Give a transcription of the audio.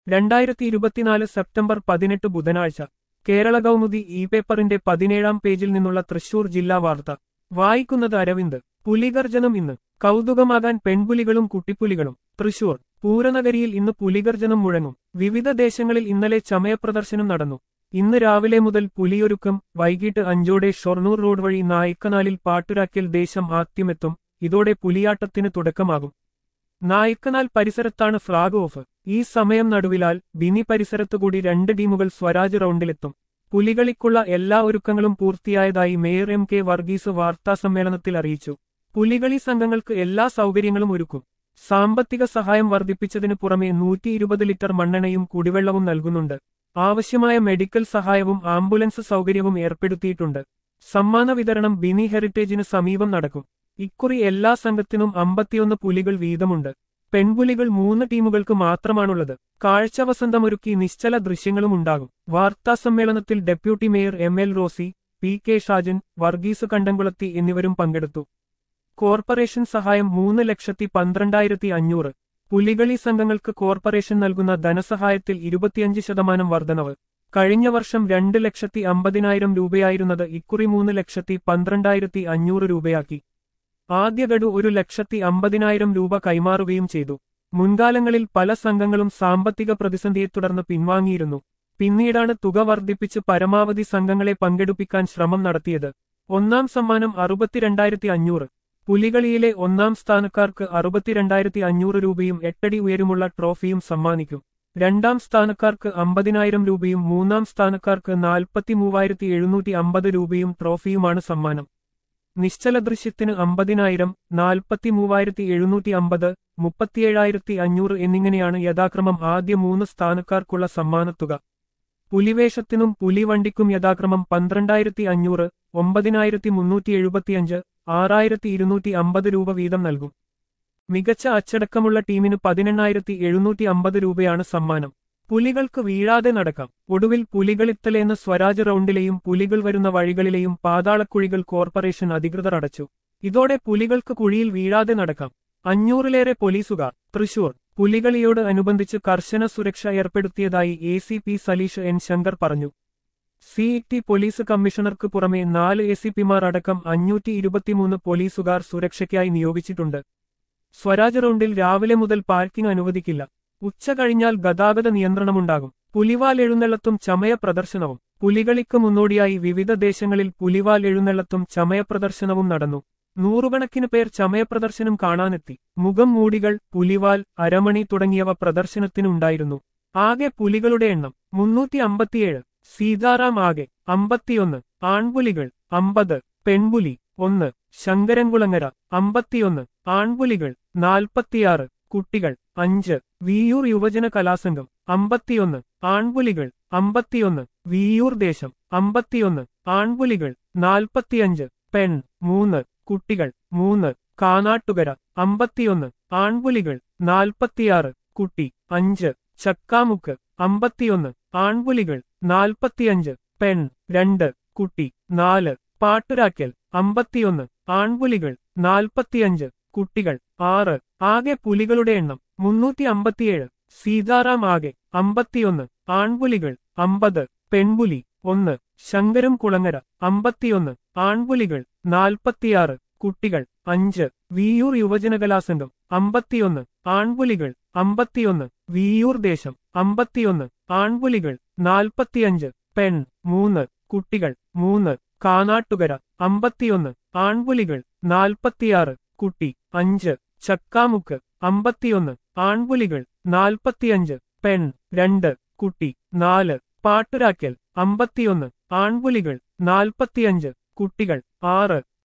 രണ്ടായിരത്തി ഇരുപത്തിനാല് സെപ്റ്റംബർ പതിനെട്ട് ബുധനാഴ്ച കേരള കൗമുദി ഇ പേപ്പറിന്റെ പതിനേഴാം പേജിൽ നിന്നുള്ള തൃശൂർ ജില്ലാ വാർത്ത വായിക്കുന്നത് അരവിന്ദ് പുലിഗർജനം ഇന്ന് കൗതുകമാകാൻ പെൺപുലികളും കുട്ടിപ്പുലികളും തൃശൂർ പൂരനഗരിയിൽ ഇന്ന് പുലിഗർജനം മുഴങ്ങും വിവിധ ദേശങ്ങളിൽ ഇന്നലെ ചമയപ്രദർശനം നടന്നു ഇന്ന് രാവിലെ മുതൽ പുലിയൊരുക്കം വൈകിട്ട് അഞ്ചോടെ ഷൊർണൂർ റോഡ് വഴി നായിക്കനാലിൽ പാട്ടുരാക്കൽ ദേശം ആദ്യമെത്തും ഇതോടെ പുലിയാട്ടത്തിന് തുടക്കമാകും നായിക്കനാൽ പരിസരത്താണ് ഫ്ളാഗ് ഓഫ് ഈ സമയം നടുവിലാൽ ബിനി പരിസരത്തുകൂടി രണ്ട് ടീമുകൾ സ്വരാജ് റൗണ്ടിലെത്തും പുലികളിക്കുള്ള എല്ലാ ഒരുക്കങ്ങളും പൂർത്തിയായതായി മേയർ എം കെ വർഗീസ് വാർത്താസമ്മേളനത്തിൽ അറിയിച്ചു പുലികളി സംഘങ്ങൾക്ക് എല്ലാ സൗകര്യങ്ങളും ഒരുക്കും സാമ്പത്തിക സഹായം വർദ്ധിപ്പിച്ചതിനു പുറമെ നൂറ്റി ഇരുപത് ലിറ്റർ മണ്ണെണ്ണയും കുടിവെള്ളവും നൽകുന്നുണ്ട് ആവശ്യമായ മെഡിക്കൽ സഹായവും ആംബുലൻസ് സൗകര്യവും ഏർപ്പെടുത്തിയിട്ടുണ്ട് സമ്മാന വിതരണം ബിനി ഹെറിറ്റേജിന് സമീപം നടക്കും ഇക്കുറി എല്ലാ സംഘത്തിനും അമ്പത്തിയൊന്ന് പുലികൾ വീതമുണ്ട് പെൺപുലികൾ മൂന്ന് ടീമുകൾക്ക് മാത്രമാണുള്ളത് കാഴ്ചവസന്തമൊരുക്കി നിശ്ചല ദൃശ്യങ്ങളും ഉണ്ടാകും വാർത്താസമ്മേളനത്തിൽ deputy mayor M L Rosy P K Shajan Varghese Kandamkulathy എന്നിവരും പങ്കെടുത്തു കോർപ്പറേഷൻ സഹായം മൂന്ന് ലക്ഷത്തി പന്ത്രണ്ടായിരത്തി അഞ്ഞൂറ് പുലികളി സംഘങ്ങൾക്ക് കോർപ്പറേഷൻ നൽകുന്ന ധനസഹായത്തിൽ ഇരുപത്തിയഞ്ച് ശതമാനം വർധനവ് കഴിഞ്ഞ വർഷം രണ്ട് ലക്ഷത്തി അമ്പതിനായിരം രൂപയായിരുന്നത് ഇക്കുറി മൂന്ന് ലക്ഷത്തി പന്ത്രണ്ടായിരത്തി അഞ്ഞൂറ് രൂപയാക്കി ആദ്യ ഗഡു ഒരു ലക്ഷത്തി അമ്പതിനായിരം രൂപ കൈമാറുകയും ചെയ്തു മുൻകാലങ്ങളിൽ പല സംഘങ്ങളും സാമ്പത്തിക പ്രതിസന്ധിയെ തുടർന്ന് പിൻവാങ്ങിയിരുന്നു പിന്നീടാണ് തുക വർദ്ധിപ്പിച്ച് പരമാവധി സംഘങ്ങളെ പങ്കെടുപ്പിക്കാൻ ശ്രമം നടത്തിയത് ഒന്നാം സമ്മാനം അറുപത്തിരണ്ടായിരത്തി അഞ്ഞൂറ് പുലികളിയിലെ ഒന്നാം സ്ഥാനക്കാർക്ക് അറുപത്തിരണ്ടായിരത്തി അഞ്ഞൂറ് രൂപയും എട്ടടി ഉയരമുള്ള ട്രോഫിയും സമ്മാനിക്കും രണ്ടാം സ്ഥാനക്കാർക്ക് അമ്പതിനായിരം രൂപയും മൂന്നാം സ്ഥാനക്കാർക്ക് നാൽപ്പത്തി മൂവായിരത്തി എഴുന്നൂറ്റി അമ്പത് രൂപയും ട്രോഫിയുമാണ് സമ്മാനം നിശ്ചല ദൃശ്യത്തിന് അമ്പതിനായിരം നാൽപ്പത്തി മൂവായിരത്തി എഴുന്നൂറ്റി അമ്പത് മുപ്പത്തിയേഴായിരത്തി അഞ്ഞൂറ് എന്നിങ്ങനെയാണ് യഥാക്രമം ആദ്യ മൂന്ന് സ്ഥാനക്കാർക്കുള്ള സമ്മാനത്തുക പുലിവേഷത്തിനും പുലിവണ്ടിക്കും യഥാക്രമം പന്ത്രണ്ടായിരത്തി അഞ്ഞൂറ് ഒമ്പതിനായിരത്തി മുന്നൂറ്റി എഴുപത്തിയഞ്ച് ആറായിരത്തി ഇരുന്നൂറ്റി അമ്പത് രൂപ വീതം നൽകും മികച്ച അച്ചടക്കമുള്ള ടീമിന് പതിനെണ്ണായിരത്തി എഴുന്നൂറ്റി അമ്പത് രൂപയാണ് സമ്മാനം പുലികൾക്ക് വീഴാതെ നടക്കാം ഒടുവിൽ പുലികളിത്തലേന്ന് സ്വരാജ് റൗണ്ടിലെയും പുലികൾ വരുന്ന വഴികളിലെയും പാതാളക്കുഴികൾ കോർപ്പറേഷൻ അധികൃതർ അടച്ചു ഇതോടെ പുലികൾക്ക് കുഴിയിൽ വീഴാതെ നടക്കാം അഞ്ഞൂറിലേറെ പോലീസുകാർ തൃശൂർ പുലികളിയോട് അനുബന്ധിച്ച് കർശന സുരക്ഷ ഏർപ്പെടുത്തിയതായി A C P Saleesh N Shankar പറഞ്ഞു സി ടി പോലീസ് കമ്മീഷണർക്ക് പുറമെ നാല് എ സി പിമാർ അടക്കം അഞ്ഞൂറ്റി ഇരുപത്തിമൂന്ന് പോലീസുകാർ സുരക്ഷയ്ക്കായി നിയോഗിച്ചിട്ടുണ്ട് സ്വരാജ് റൗണ്ടിൽ രാവിലെ മുതൽ പാർക്കിംഗ് അനുവദിക്കില്ല ഉച്ച കഴിഞ്ഞാൽ ഗതാഗത നിയന്ത്രണമുണ്ടാകും പുലിവാൽ എഴുന്നള്ളത്തും ചമയ പ്രദർശനവും പുലികളിക്ക് മുന്നോടിയായി വിവിധ ദേശങ്ങളിൽ പുലിവാൽ എഴുന്നള്ളത്തും ചമയ പ്രദർശനവും നടന്നു നൂറുകണക്കിന് പേർ ചമയപ്രദർശനം കാണാനെത്തി മുഖം മൂടികൾ പുലിവാൽ അരമണി തുടങ്ങിയവ പ്രദർശനത്തിനുണ്ടായിരുന്നു ആകെ പുലികളുടെ എണ്ണം മുന്നൂറ്റി അമ്പത്തിയേഴ് സീതാറാം ആകെ അമ്പത്തിയൊന്ന് ആൺപുലികൾ അമ്പത് പെൺപുലി ഒന്ന് ശങ്കരൻകുളങ്ങര അമ്പത്തിയൊന്ന് ആൺപുലികൾ നാൽപ്പത്തിയാറ് കുട്ടികൾ അഞ്ച് വിയൂർ യുവജന കലാസംഘം അമ്പത്തിയൊന്ന് ആൺപുലികൾ അമ്പത്തിയൊന്ന് വിയൂർ ദേശം അമ്പത്തിയൊന്ന് ആൺപുലികൾ നാൽപ്പത്തിയഞ്ച് പെൺ മൂന്ന് കുട്ടികൾ മൂന്ന് കാനാട്ടുകര അമ്പത്തിയൊന്ന് ആൺപുലികൾ നാൽപ്പത്തിയാറ് കുട്ടി അഞ്ച് ചക്കാമുക്ക് അമ്പത്തിയൊന്ന് ആൺപുലികൾ നാൽപ്പത്തിയഞ്ച് പെൺ രണ്ട് കുട്ടി നാല് പാട്ടുരാക്കൽ അമ്പത്തിയൊന്ന് ആൺപുലികൾ നാൽപ്പത്തിയഞ്ച് കുട്ടികൾ ആറ് ആകെ പുലികളുടെ എണ്ണം മുന്നൂറ്റി അമ്പത്തിയേഴ് സീതാറാം ആകെ അമ്പത്തിയൊന്ന് ആൺപുലികൾ അമ്പത് പെൺപുലി ഒന്ന് ശങ്കരം കുളങ്ങര അമ്പത്തിയൊന്ന് ആൺപുലികൾ നാൽപ്പത്തിയാറ് കുട്ടികൾ അഞ്ച് വിയൂർ യുവജനകലാസംഘം അമ്പത്തിയൊന്ന് ആൺപുലികൾ അമ്പത്തിയൊന്ന് വിയൂർ ദേശം അമ്പത്തിയൊന്ന് ആൺപുലികൾ നാൽപ്പത്തിയഞ്ച് പെൺ മൂന്ന് കുട്ടികൾ മൂന്ന് കാനാട്ടുകര അമ്പത്തിയൊന്ന് ആൺപുലികൾ നാൽപ്പത്തിയാറ് കുട്ടി അഞ്ച് ചക്കാമുക്ക് അമ്പത്തിയൊന്ന് ആൺപുലികൾ നാൽപ്പത്തിയഞ്ച് പെൺ രണ്ട് കുട്ടി നാല് പാട്ടുരാക്കൽ അമ്പത്തിയൊന്ന് ആൺപുലികൾ നാൽപ്പത്തിയഞ്ച് കുട്ടികൾ ആറ്